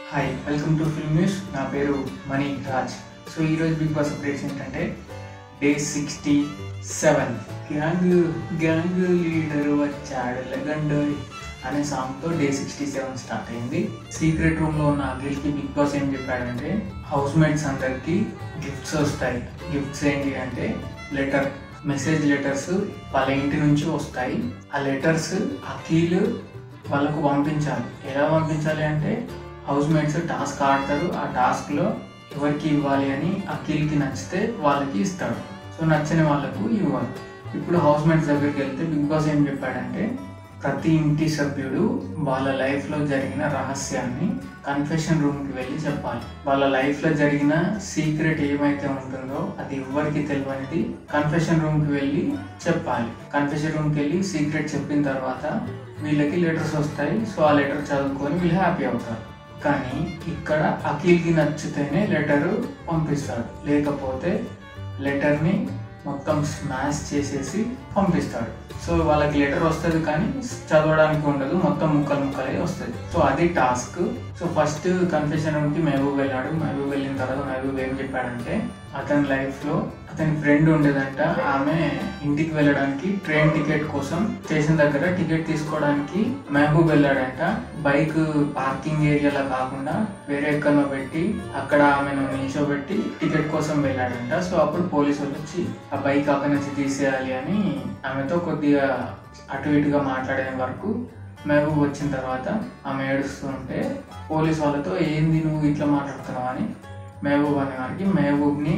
hi welcome to film news నా పేరు Mani Raj so ఈరోజు బిగ్ బాస్ అప్డేట్స్ ఏంటంటే day sixty seven gang gang leader వచ్చాడు లెగండరీ అనే సాంగ్తో డే సిక్స్టీ సెవెన్ స్టార్ట్ అయింది సీక్రెట్ రూమ్లో ఉన్న అఖిల్కి బిగ్ బాస్ ఏం చెప్పాడంటే హౌస్ మేట్స్ అందరికి గిఫ్ట్స్ వస్తాయి గిఫ్ట్స్ ఏంటి అంటే లెటర్ మెసేజ్ లెటర్స్ వాళ్ళ ఇంటి నుంచి వస్తాయి ఆ లెటర్స్ అఖిల్ వాళ్ళకు పంపించాలి ఎలా పంపించాలి అంటే హౌస్ మేట్స్ టాస్క్ ఆడతారు ఆ టాస్క్లో ఎవరికి ఇవ్వాలి అని అఖిల్కి నచ్చితే వాళ్ళకి ఇస్తాడు సో నచ్చని వాళ్ళకు ఇవ్వాలి ఇప్పుడు హౌస్ మేట్స్ దగ్గరికి వెళ్తే బిగ్ బాస్ ఏం చెప్పాడంటే ప్రతి ఇంటి సభ్యుడు వాళ్ళ లైఫ్లో జరిగిన రహస్యాన్ని కన్ఫెషన్ రూమ్కి వెళ్ళి చెప్పాలి వాళ్ళ లైఫ్లో జరిగిన సీక్రెట్ ఏమైతే ఉంటుందో అది ఎవరికి తెలియనిది కన్ఫెషన్ రూమ్కి వెళ్ళి చెప్పాలి కన్ఫెషన్ రూమ్కి వెళ్ళి సీక్రెట్ చెప్పిన తర్వాత వీళ్ళకి లెటర్స్ వస్తాయి సో ఆ లెటర్ చదువుకొని వీళ్ళు హ్యాపీ అవుతారు కానీ ఇక్కడ అఖిల్కి నచ్చితేనే లెటర్ పంపిస్తాడు లేకపోతే లెటర్ని మొత్తం స్మాష్ చేసేసి పంపిస్తాడు సో వాళ్ళకి లెటర్ వస్తుంది కానీ చదవడానికి ఉండదు మొత్తం ముక్కలు ముక్కలే వస్తుంది సో అది టాస్క్ సో ఫస్ట్ కన్ఫెషన్ రూమ్కి మహబూబ్ వెళ్ళాడు మహబూబ్ వెళ్ళిన తర్వాత మహబూబ్ ఏం చెప్పాడంటే అతని లైఫ్లో అతని ఫ్రెండ్ ఉండేదంట ఆమె ఇంటికి వెళ్ళడానికి ట్రైన్ టికెట్ కోసం స్టేషన్ దగ్గర టికెట్ తీసుకోవడానికి మహబూబ్ వెళ్ళాడంట బైక్ పార్కింగ్ ఏరియాలో కాకుండా వేరే ఎక్కడో పెట్టి అక్కడ ఆమెను నిల్చోబెట్టి టికెట్ కోసం వెళ్ళాడంట సో అప్పుడు పోలీసు వాళ్ళు వచ్చి ఆ బైక్ అక్కడి నుంచి తీసేయాలి అని ఆమెతో కొద్దిగా అటు ఇటుగా మాట్లాడే వరకు మహబూబ్ వచ్చిన తర్వాత ఆమె ఏడుస్తుంటే పోలీస్ వాళ్ళతో ఏంది నువ్వు ఇట్లా మాట్లాడుతున్నావు అని మహబూబ్ అనే వారికి మహబూబ్ని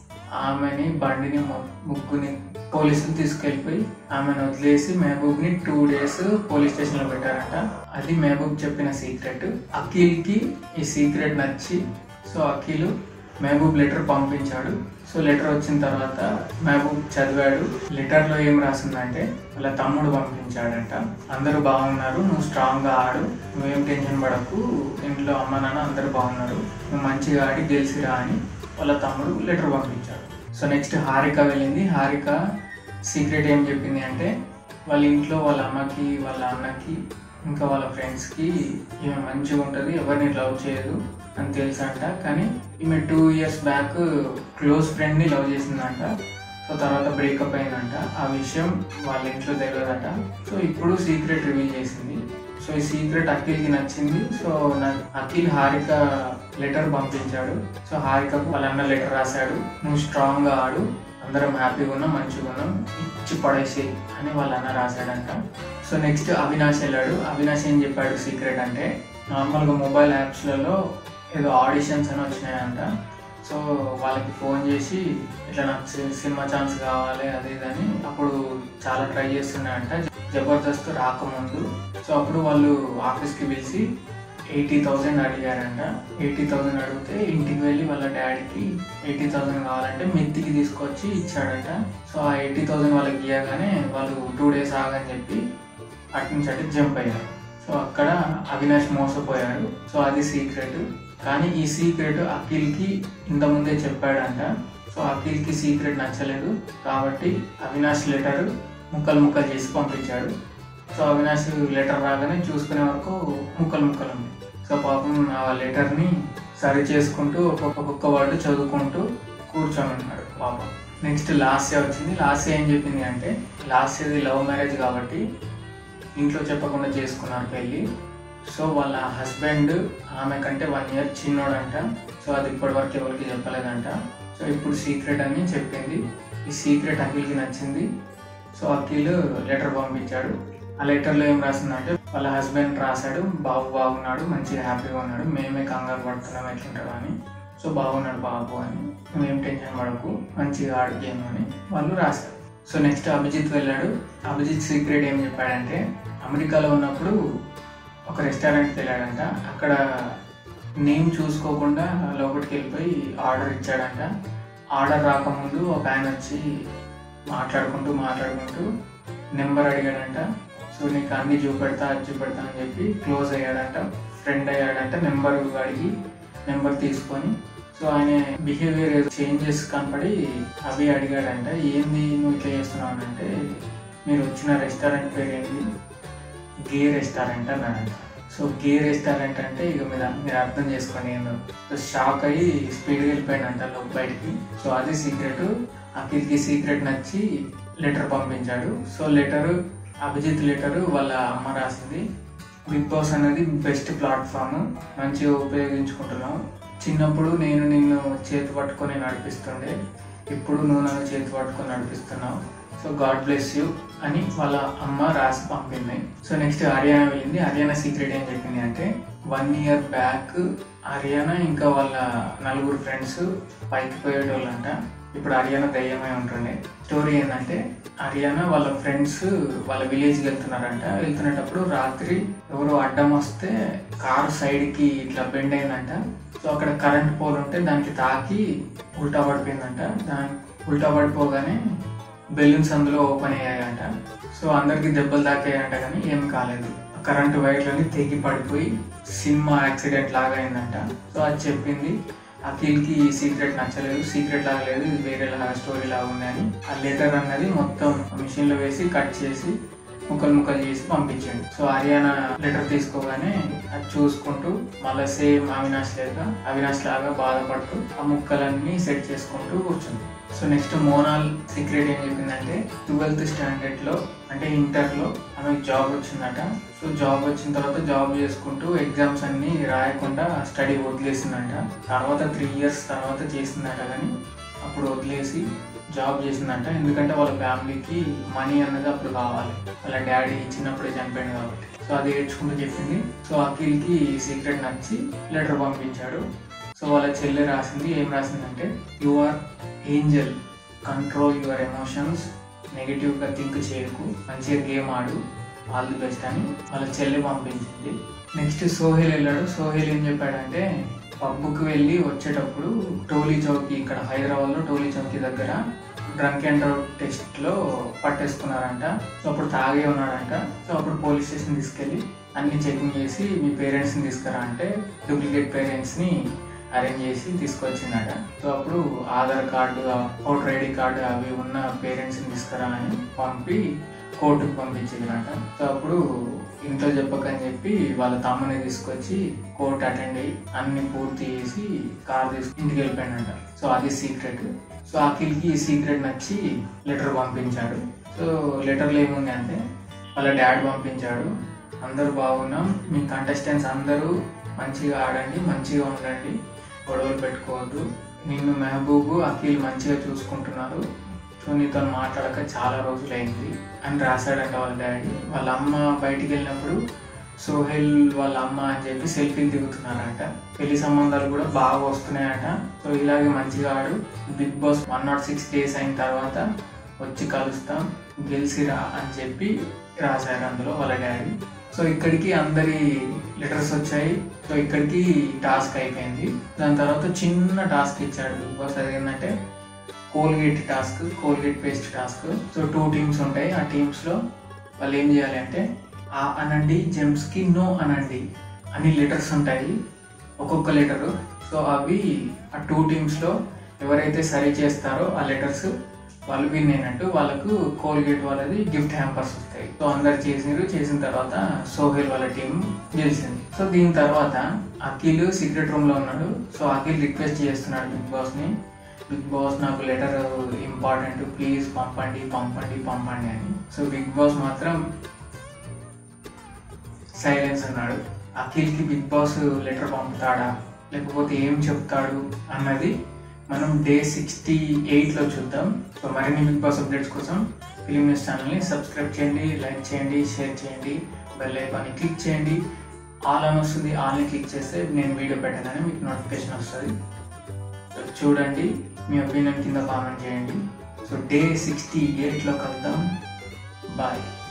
ఆమెని బండిని ము- ముగ్గుని పోలీసులు తీసుకెళ్ళిపోయి ఆమెను వదిలేసి మహబూబ్ని టూ డేస్ పోలీస్ స్టేషన్లో పెట్టారంట అది మహబూబ్ చెప్పిన సీక్రెట్ అఖిల్కి ఈ సీక్రెట్ నచ్చి సో అఖిల్ మహబూబ్ లెటర్ పంపించాడు సో లెటర్ వచ్చిన తర్వాత మహబూబ్ చదివాడు లెటర్లో ఏం రాసిందంటే వాళ్ళ తమ్ముడు పంపించాడంట అందరూ బాగున్నారు నువ్వు స్ట్రాంగ్గా ఆడు నువ్వేం టెన్షన్ పడకు ఇంట్లో అమ్మ నాన్న అందరూ బాగున్నారు నువ్వు మంచిగా ఆడి గెలిచిరా అని వాళ్ళ తమ్ముడు లెటర్ పంపించాడు సో నెక్స్ట్ హారిక వెళ్ళింది హారిక సీక్రెట్ ఏం చెప్పింది అంటే వాళ్ళ ఇంట్లో వాళ్ళ అమ్మకి వాళ్ళ అన్నకి ఇంకా వాళ్ళ ఫ్రెండ్స్కి ఈమె మంచిగా ఉంటుంది ఎవరిని లవ్ చేయదు అని తెలుసంట కానీ ఈమె టూ ఇయర్స్ బ్యాక్ క్లోజ్ ఫ్రెండ్ని లవ్ చేసిందంట సో తర్వాత బ్రేకప్ అయిందంట ఆ విషయం వాళ్ళ ఇంట్లో తెలియదట సో ఇప్పుడు సీక్రెట్ రివీల్ చేసింది సో ఈ సీక్రెట్ అఖిల్కి నచ్చింది సో నా- అఖిల్ హారిక లెటర్ పంపించాడు సో హారికకు వాళ్ళ అన్న లెటర్ రాశాడు నువ్వు స్ట్రాంగ్గా ఆడు అందరం హ్యాపీగా ఉన్నాం మంచిగా ఉన్నాం ఇచ్చి పడేసి అని వాళ్ళ అన్న రాశాడంట సో నెక్స్ట్ అవినాష్ వెళ్ళాడు అవినాష్ ఏం చెప్పాడు సీక్రెట్ అంటే నార్మల్గా మొబైల్ యాప్స్లలో ఏదో ఆడిషన్స్ అని వచ్చినాయంట సో వాళ్ళకి ఫోన్ చేసి ఇట్లా నాకు సి- సినిమా ఛాన్స్ కావాలి అది ఇది అని అప్పుడు చాలా ట్రై చేస్తున్నాయంట జబర్దస్త్ రాకముందు సో అప్పుడు వాళ్ళు ఆఫీస్కి పిలిచి ఎయిటీ థౌజండ్ అడిగారంట ఎయిటీ థౌజండ్ అడిగితే ఇంటికి వెళ్ళి వాళ్ళ డాడీకి ఎయిటీ థౌజండ్ కావాలంటే మెత్తికి తీసుకొచ్చి ఇచ్చాడంట సో ఆ ఎయిటీ థౌజండ్ వాళ్ళకి ఇవ్వగానే వాళ్ళు టూ డేస్ ఆగని చెప్పి అటు నుంచి అటు జంప్ అయ్యారు సో అక్కడ అవినాష్ మోసపోయాడు సో అది సీక్రెట్ కానీ ఈ సీక్రెట్ అఖిల్కి ఇంతకుముందే చెప్పాడంట సో అఖిల్కి సీక్రెట్ నచ్చలేదు కాబట్టి అవినాష్ లెటర్ ముక్కలు ముక్కలు చేసి పంపించాడు సో అవినాష్ లెటర్ రాగానే చూసుకునే వరకు ముక్కలు ముక్కలు ఉంది సో పాపం ఆ లెటర్ని సరి చేసుకుంటూ ఒక్కొక్క ఒక్కొక్క వర్డ్ చదువుకుంటూ కూర్చొని ఉన్నాడు పాపం నెక్స్ట్ లాస్య వచ్చింది లాస్య ఏం చెప్పింది అంటే లాస్యది లవ్ మ్యారేజ్ కాబట్టి ఇంట్లో చెప్పకుండా చేసుకున్నారు పెళ్ళి సో వాళ్ళ హస్బెండ్ ఆమె కంటే వన్ ఇయర్ చిన్నోడంట సో అది ఇప్పటివరకు ఎవరికి చెప్పలేదంట సో ఇప్పుడు సీక్రెట్ అని చెప్పింది ఈ సీక్రెట్ అఖిల్కి నచ్చింది సో అఖిల్ లెటర్ పంపించాడు ఆ లెటర్లో ఏం రాసిందంటే వాళ్ళ హస్బెండ్ రాశాడు బాబు బాగున్నాడు మంచిగా హ్యాపీగా ఉన్నాడు మేమే కంగారు పడుతున్నాం ఎట్లుంటాడు అని సో బాగున్నాడు బాబు అని నువ్వేం టెన్షన్ పడకు మంచిగా ఆడు గేమ్ అని వాళ్ళు రాశారు సో నెక్స్ట్ అభిజిత్ వెళ్ళాడు అభిజిత్ సీక్రెట్ ఏం చెప్పాడంటే అమెరికాలో ఉన్నప్పుడు ఒక రెస్టారెంట్కి వెళ్ళాడంట అక్కడ నేమ్ చూసుకోకుండా లోపలికి వెళ్ళిపోయి ఆర్డర్ ఇచ్చాడంట ఆర్డర్ రాకముందు ఒక ఆయన వచ్చి మాట్లాడుకుంటూ మాట్లాడుకుంటూ నెంబర్ అడిగాడంట సో నీకు అన్ని చూపెడతా అది చూపెడతా అని చెప్పి క్లోజ్ అయ్యాడంట ఫ్రెండ్ అయ్యాడంట నెంబర్ అడిగి నెంబర్ తీసుకొని సో ఆయన బిహేవియర్ ఏదో చేంజెస్ కనపడి అవి అడిగాడంట ఏంది నువ్వు ఇట్లా చేస్తున్నావు అంటే మీరు వచ్చిన రెస్టారెంట్ పేరు ఏంటి గే రెస్టారెంట్ అన్నాడంట సో గే రెస్టారెంట్ అంటే ఇక మీరు మీరు అర్థం చేసుకోండి ఏందో సో షాక్ అయ్యి స్పీడ్గా వెళ్ళిపోయాడంట లోపు బయటికి సో అది సీక్రెట్ అఖిల్కి సీక్రెట్ నచ్చి లెటర్ పంపించాడు సో లెటర్ అభిజిత్ లెటర్ వాళ్ళ అమ్మ రాసింది బిగ్ బాస్ అనేది బెస్ట్ ప్లాట్ఫామ్ మంచిగా ఉపయోగించుకుంటున్నాం చిన్నప్పుడు నేను నిన్ను చేతి పట్టుకొని నడిపిస్తుండే ఇప్పుడు నువ్వు నన్ను చేతి పట్టుకొని నడిపిస్తున్నావు సో గాడ్ బ్లెస్ యూ అని వాళ్ళ అమ్మ రాసి పంపింది సో నెక్స్ట్ హర్యానా వెళ్ళింది హర్యానా సీక్రెట్ ఏం చెప్పింది అంటే వన్ ఇయర్ బ్యాక్ హర్యానా ఇంకా వాళ్ళ నలుగురు ఫ్రెండ్స్ పైకి పోయేటోళ్ళంట ఇప్పుడు హర్యానా దయ్యమై ఉంటుండే స్టోరీ ఏంటంటే హర్యానా వాళ్ళ ఫ్రెండ్స్ వాళ్ళ విలేజ్కి వెళ్తున్నారంట వెళ్తున్నప్పుడు రాత్రి ఎవరో అడ్డం వస్తే కారు సైడ్కి ఇట్లా బెండ్ అయిందంట సో అక్కడ కరెంట్ పోల్ ఉంటే దానికి తాకి ఉల్టా పడిపోయిందంట దాని ఉల్టా పడిపోగానే బెలూన్స్ అందులో ఓపెన్ అయ్యాయంట సో అందరికి దెబ్బలు తాకాయంట కానీ ఏం కాలేదు కరెంటు వైర్లని తెగి పడిపోయి సినిమా యాక్సిడెంట్ లాగా అయిందంట సో అది చెప్పింది అఖిల్కి ఈ సీక్రెట్ నచ్చలేదు సీక్రెట్ లాగా లేదు ఇది వేరే లాగా స్టోరీ లాగా ఉంది అని ఆ లెటర్ అన్నది మొత్తం మిషన్లో వేసి కట్ చేసి ముక్కలు ముక్కలు చేసి పంపించండి సో హర్యానా లెటర్ తీసుకోగానే అది చూసుకుంటూ మళ్ళీ సేమ్ అవినాష్ లేక అవినాష్ లాగా బాధపడుతూ ఆ ముక్కలన్నీ సెట్ చేసుకుంటూ కూర్చుంది సో నెక్స్ట్ మోనాల్ సీక్రెట్ ఏం చెప్పిందంటే ట్వెల్త్ స్టాండర్డ్ లో అంటే ఇంటర్ లో ఆమెకు జాబ్ వచ్చిందట సో జాబ్ వచ్చిన తర్వాత జాబ్ చేసుకుంటూ ఎగ్జామ్స్ అన్ని రాయకుండా స్టడీ వదిలేసిందంట తర్వాత త్రీ ఇయర్స్ తర్వాత చేసిందట కానీ అప్పుడు వదిలేసి జాబ్ చేసిందంట ఎందుకంటే వాళ్ళ ఫ్యామిలీకి మనీ అన్నది అప్పుడు కావాలి వాళ్ళ డాడీ చిన్నప్పుడే చనిపోయింది కాబట్టి సో అది ఏడ్చుకుంటూ చెప్పింది సో అఖిల్కి సీక్రెట్ నచ్చి లెటర్ పంపించాడు సో వాళ్ళ చెల్లె రాసింది ఏం రాసిందంటే you are angel control your emotions నెగిటివ్గా థింక్ చేయకు మంచిగా గేమ్ ఆడు ఆల్ ది బెస్ట్ అని వాళ్ళ చెల్లి పంపించింది నెక్స్ట్ సోహెల్ వెళ్ళాడు సోహెల్ ఏం చెప్పాడంటే పబ్కి వెళ్ళి వచ్చేటప్పుడు టోలీ చౌకీ ఇక్కడ హైదరాబాద్లో టోలీ చౌకీ దగ్గర డ్రంక్ అండ్ డ్రైవ్ టెస్ట్లో పట్టేసుకున్నారంట సో అప్పుడు తాగే ఉన్నాడంట సో అప్పుడు పోలీస్ స్టేషన్ తీసుకెళ్ళి అన్ని చెకింగ్ చేసి మీ పేరెంట్స్ని తీసుకురా అంటే డూప్లికేట్ పేరెంట్స్ని అరేంజ్ చేసి తీసుకొచ్చిందట సో అప్పుడు Aadhaar card voter ID card అవి ఉన్న పేరెంట్స్ని తీసుకురా అని పంపి కోర్టుకు పంపించిందట సో అప్పుడు ఇంట్లో చెప్పకని చెప్పి వాళ్ళ తమ్ముని తీసుకొచ్చి కోర్టు అటెండ్ అయ్యి అన్ని పూర్తి చేసి కార్ తీసుకు ఇంటికి వెళ్ళిపోయాడంట సో అది సీక్రెట్ సో అఖిల్కి ఈ సీక్రెట్ నచ్చి లెటర్ పంపించాడు సో లెటర్లో ఏముంది అంటే వాళ్ళ డాడ్ పంపించాడు అందరూ బాగున్నాం మీ కంటెస్టెంట్స్ అందరూ మంచిగా ఆడండి మంచిగా ఉండండి గొడవలు పెట్టుకోవద్దు నిన్ను మెహబూబు అఖిల్ మంచిగా చూసుకుంటున్నారు సో నీతో మాట్లాడక చాలా రోజులైంది అని రాశాడంట వాళ్ళ డాడీ వాళ్ళ అమ్మ బయటికి వెళ్ళినప్పుడు సోహెల్ వాళ్ళ అమ్మ అని చెప్పి సెల్ఫీలు దిగుతున్నారంట పెళ్లి సంబంధాలు కూడా బాగా వస్తున్నాయట సో ఇలాగే మంచిగా ఆడు Bigg Boss one naught six days అయిన తర్వాత వచ్చి కలుస్తాం గెలిచిరా అని చెప్పి రాశారు అందులో వాళ్ళ డాడీ సో ఇక్కడికి అందరి లెటర్స్ వచ్చాయి సో ఇక్కడికి టాస్క్ అయిపోయింది దాని తర్వాత చిన్న టాస్క్ ఇచ్చాడు బిగ్ బాస్ అది ఏంటంటే Colgate task Colgate paste task so two teams ఉంటాయి ఆ టీమ్స్లో వాళ్ళు ఏం చేయాలి అంటే ఆ అనండి జెమ్స్కి నో అనండి అని లెటర్స్ ఉంటాయి ఒక్కొక్క లెటరు సో అవి ఆ టూ టీమ్స్లో ఎవరైతే సరి చేస్తారో ఆ లెటర్స్ వాళ్ళు విన్ అయినట్టు వాళ్ళకు కోల్గేట్ వాళ్ళది గిఫ్ట్ హ్యాంపర్స్ వస్తాయి సో అందరు చేసినారు చేసిన తర్వాత సోహెల్ వాళ్ళ టీం గెలిచింది సో దీని తర్వాత అఖిల్ సీక్రెట్ రూమ్ లో ఉన్నాడు సో అఖిల్ రిక్వెస్ట్ చేస్తున్నాడు బిగ్ బాస్ ని బిగ్ బాస్ నాకు లెటర్ ఇంపార్టెంట్ ప్లీజ్ పంపండి పంపండి పంపండి అని సో బిగ్ బాస్ మాత్రం సైలెన్స్ అన్నాడు అఖిల్కి బిగ్ బాస్ లెటర్ పంపుతాడా లేకపోతే ఏం చెప్తాడు అన్నది మనం డే సిక్స్టీ ఎయిట్లో చూద్దాం సో మరిన్ని బిగ్ బాస్ అప్డేట్స్ కోసం ఫిలిం న్యూస్ ఛానల్ని సబ్స్క్రైబ్ చేయండి లైక్ చేయండి షేర్ చేయండి బెల్ ఐకాన్ని క్లిక్ చేయండి ఆల్ అని వస్తుంది ఆల్ని క్లిక్ చేస్తే నేను వీడియో పెట్టగానే మీకు నోటిఫికేషన్ వస్తుంది సో చూడండి మీ ఒపీనియన్ కింద కామెంట్ చేయండి సో డే సిక్స్టీ ఎయిట్లో కలుద్దాం బాయ్